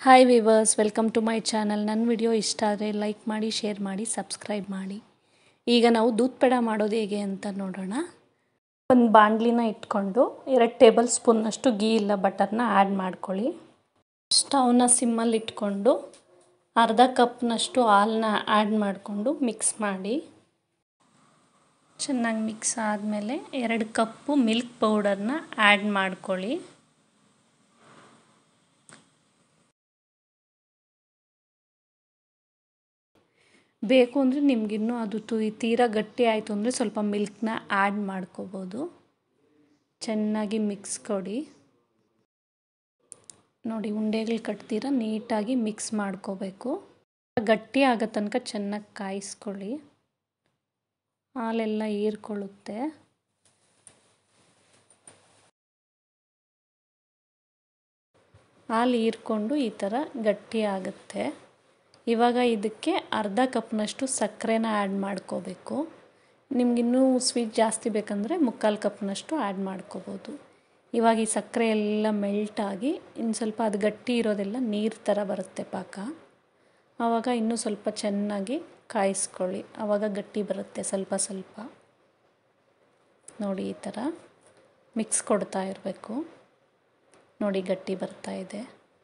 hi viewers welcome to my channel ನನ್ನ video ಇಷ್ಟ ಆದರೆ ಲೈಕ್ ಮಾಡಿ ಶೇರ್ ಮಾಡಿ ಸಬ್ಸ್ಕ್ರೈಬ್ ಮಾಡಿ ಈಗ ನಾವು ದೂದ್ ಪೇಡ ಮಾಡೋದು ಹೇಗೆ ಅಂತ ನೋಡೋಣ ಒಂದು ಬಾಣಲಿನ ಇಟ್ಕೊಂಡು ಎರಡು ಟೇಬಲ್ ಸ್ಪೂನ್ನಷ್ಟು ಗೀ ಇಲ್ಲ ಬಟರ್ನ ಆ್ಯಡ್ ಮಾಡ್ಕೊಳ್ಳಿ ಸ್ಟವ್ನ ಸಿಮ್ಮಲ್ಲಿ ಇಟ್ಕೊಂಡು ಅರ್ಧ ಕಪ್ನಷ್ಟು ಹಾಲನ್ನ ಆ್ಯಡ್ ಮಾಡಿಕೊಂಡು ಮಿಕ್ಸ್ ಮಾಡಿ ಚೆನ್ನಾಗಿ ಮಿಕ್ಸ್ ಆದಮೇಲೆ ಎರಡು ಕಪ್ಪು ಮಿಲ್ಕ್ ಪೌಡರ್ನ ಆ್ಯಡ್ ಮಾಡ್ಕೊಳ್ಳಿ ಬೇಕು ಅಂದರೆ ನಿಮಗಿನ್ನೂ ಅದು ತು ತೀರಾ ಗಟ್ಟಿ ಆಯಿತು ಅಂದರೆ ಸ್ವಲ್ಪ ಮಿಲ್ಕ್ನ ಆ್ಯಡ್ ಮಾಡ್ಕೋಬೋದು ಚೆನ್ನಾಗಿ ಮಿಕ್ಸ್ ಕೊಡಿ ನೋಡಿ ಉಂಡೆಗಳು ಕಟ್ತೀರ ನೀಟಾಗಿ ಮಿಕ್ಸ್ ಮಾಡ್ಕೋಬೇಕು ಗಟ್ಟಿ ಆಗೋ ತನಕ ಚೆನ್ನಾಗಿ ಕಾಯಿಸ್ಕೊಳ್ಳಿ ಹಾಲೆಲ್ಲ ಹೀರ್ಕೊಳ್ಳುತ್ತೆ ಹಾಲು ಹೀರ್ಕೊಂಡು ಈ ಥರ ಗಟ್ಟಿ ಆಗುತ್ತೆ ಇವಾಗ ಇದಕ್ಕೆ ಅರ್ಧ ಕಪ್ನಷ್ಟು ಸಕ್ಕರೆನ ಆ್ಯಡ್ ಮಾಡ್ಕೋಬೇಕು ನಿಮಗಿನ್ನೂ ಸ್ವೀಟ್ ಜಾಸ್ತಿ ಬೇಕಂದರೆ ಮುಕ್ಕಾಲು ಕಪ್ನಷ್ಟು ಆ್ಯಡ್ ಮಾಡ್ಕೋಬೋದು ಇವಾಗ ಈ ಸಕ್ಕರೆ ಎಲ್ಲ ಮೆಲ್ಟಾಗಿ ಇನ್ನು ಸ್ವಲ್ಪ ಅದು ಗಟ್ಟಿ ಇರೋದೆಲ್ಲ ನೀರು ಥರ ಬರುತ್ತೆ ಪಾಕ ಆವಾಗ ಇನ್ನೂ ಸ್ವಲ್ಪ ಚೆನ್ನಾಗಿ ಕಾಯಿಸ್ಕೊಳ್ಳಿ ಆವಾಗ ಗಟ್ಟಿ ಬರುತ್ತೆ ಸ್ವಲ್ಪ ಸ್ವಲ್ಪ ನೋಡಿ ಈ ಥರ ಮಿಕ್ಸ್ ಕೊಡ್ತಾ ಇರಬೇಕು ನೋಡಿ ಗಟ್ಟಿ ಬರ್ತಾ ಇದೆ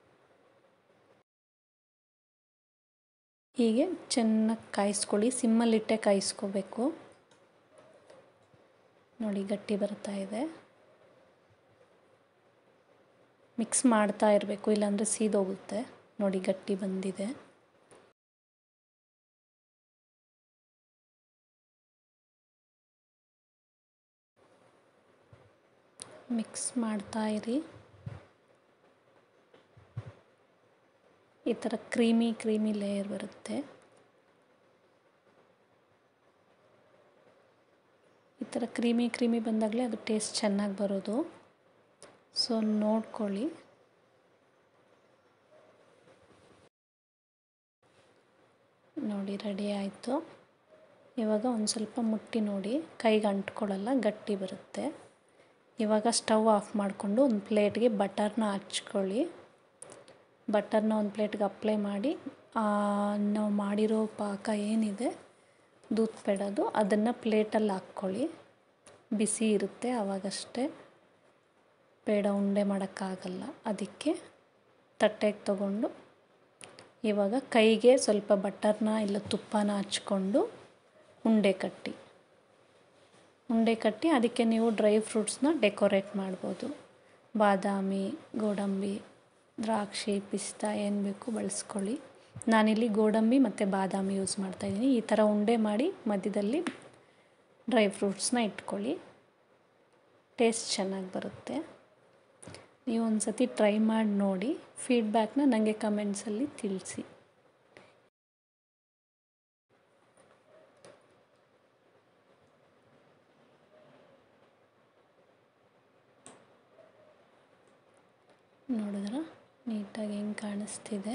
ಹೀಗೆ ಚೆನ್ನಾಗಿ ಕಾಯಿಸ್ಕೊಳ್ಳಿ ಸಿಮ್ಮಲ್ಲಿಟ್ಟೆ ಕಾಯಿಸ್ಕೋಬೇಕು ನೋಡಿ ಗಟ್ಟಿ ಬರ್ತಾ ಇದೆ ಮಿಕ್ಸ್ ಮಾಡ್ತಾ ಇರಬೇಕು ಇಲ್ಲಾಂದರೆ ಸೀದೋಗುತ್ತೆ ನೋಡಿ ಗಟ್ಟಿ ಬಂದಿದೆ ಮಿಕ್ಸ್ ಮಾಡ್ತಾ ಇರಿ ಈ ಥರ ಕ್ರೀಮಿ ಕ್ರೀಮಿ ಲೇಯರ್ ಬರುತ್ತೆ ಈ ಥರ ಕ್ರೀಮಿ ಕ್ರೀಮಿ ಬಂದಾಗಲೇ ಅದು ಟೇಸ್ಟ್ ಚೆನ್ನಾಗಿ ಬರೋದು ಸೊ ನೋಡ್ಕೊಳ್ಳಿ ನೋಡಿ ರೆಡಿ ಆಯಿತು ಇವಾಗ ಒಂದು ಸ್ವಲ್ಪ ಮುಟ್ಟಿ ನೋಡಿ ಕೈಗೆ ಅಂಟ್ಕೊಳ್ಳಲ್ಲ ಗಟ್ಟಿ ಬರುತ್ತೆ ಇವಾಗ ಸ್ಟವ್ ಆಫ್ ಮಾಡಿಕೊಂಡು ಒಂದು ಪ್ಲೇಟ್ಗೆ ಬಟರ್ನ ಹಚ್ಕೊಳ್ಳಿ ಬಟರ್ನ ಒಂದು ಪ್ಲೇಟ್ಗೆ ಅಪ್ಲೈ ಮಾಡಿ ನಾವು ಮಾಡಿರೋ ಪಾಕ ಏನಿದೆ ದೂದ್ ಪೇಡದು ಅದನ್ನು ಪ್ಲೇಟಲ್ಲಿ ಹಾಕ್ಕೊಳ್ಳಿ ಬಿಸಿ ಇರುತ್ತೆ ಆವಾಗಷ್ಟೇ ಪೇಡ ಉಂಡೆ ಮಾಡೋಕ್ಕಾಗಲ್ಲ ಅದಕ್ಕೆ ತಟ್ಟೆಗೆ ತಗೊಂಡು ಇವಾಗ ಕೈಗೆ ಸ್ವಲ್ಪ ಬಟರ್ನ ಇಲ್ಲ ತುಪ್ಪನ ಹಚ್ಕೊಂಡು ಉಂಡೆ ಕಟ್ಟಿ ಉಂಡೆ ಕಟ್ಟಿ ಅದಕ್ಕೆ ನೀವು ಡ್ರೈ ಫ್ರೂಟ್ಸ್ನ ಡೆಕೋರೇಟ್ ಮಾಡ್ಬೋದು ಬಾದಾಮಿ ಗೋಡಂಬಿ ದ್ರಾಕ್ಷಿ ಪಿಸ್ತಾ ಏನು ಬೇಕು ಬಳಸ್ಕೊಳ್ಳಿ ನಾನಿಲ್ಲಿ ಗೋಡಂಬಿ ಮತ್ತು ಬಾದಾಮಿ ಯೂಸ್ ಮಾಡ್ತಾಯಿದ್ದೀನಿ ಈ ಥರ ಉಂಡೆ ಮಾಡಿ ಮಧ್ಯದಲ್ಲಿ ಡ್ರೈ ಫ್ರೂಟ್ಸ್ನ ಇಟ್ಕೊಳ್ಳಿ ಟೇಸ್ಟ್ ಚೆನ್ನಾಗಿ ಬರುತ್ತೆ ನೀವು ಒಂದು ಸತಿ ಟ್ರೈ ಮಾಡಿ ನೋಡಿ ಫೀಡ್ಬ್ಯಾಕ್ನ ನನಗೆ ಕಮೆಂಟ್ಸಲ್ಲಿ ತಿಳಿಸಿ ನೋಡಿದ್ರ ನೀಟಾಗಿ ಹೆಂಗೆ ಕಾಣಿಸ್ತಿದೆ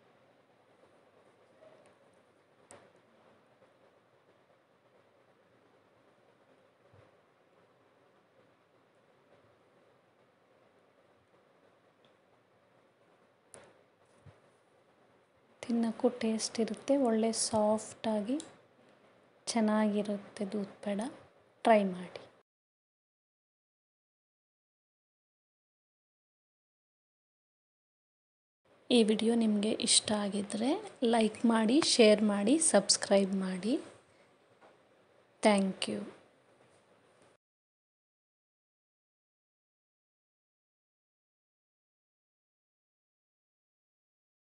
ತಿನ್ನೋಕ್ಕೂ ಟೇಸ್ಟ್ ಇರುತ್ತೆ ಒಳ್ಳೆ ಸಾಫ್ಟಾಗಿ ಚೆನ್ನಾಗಿರುತ್ತೆ ದೂದ್ ಪೇಡ ಟ್ರೈ ಮಾಡಿ ಈ ವಿಡಿಯೋ ನಿಮಗೆ ಇಷ್ಟ ಆಗಿದ್ದರೆ ಲೈಕ್ ಮಾಡಿ ಶೇರ್ ಮಾಡಿ ಸಬ್ಸ್ಕ್ರೈಬ್ ಮಾಡಿ ಥ್ಯಾಂಕ್ ಯು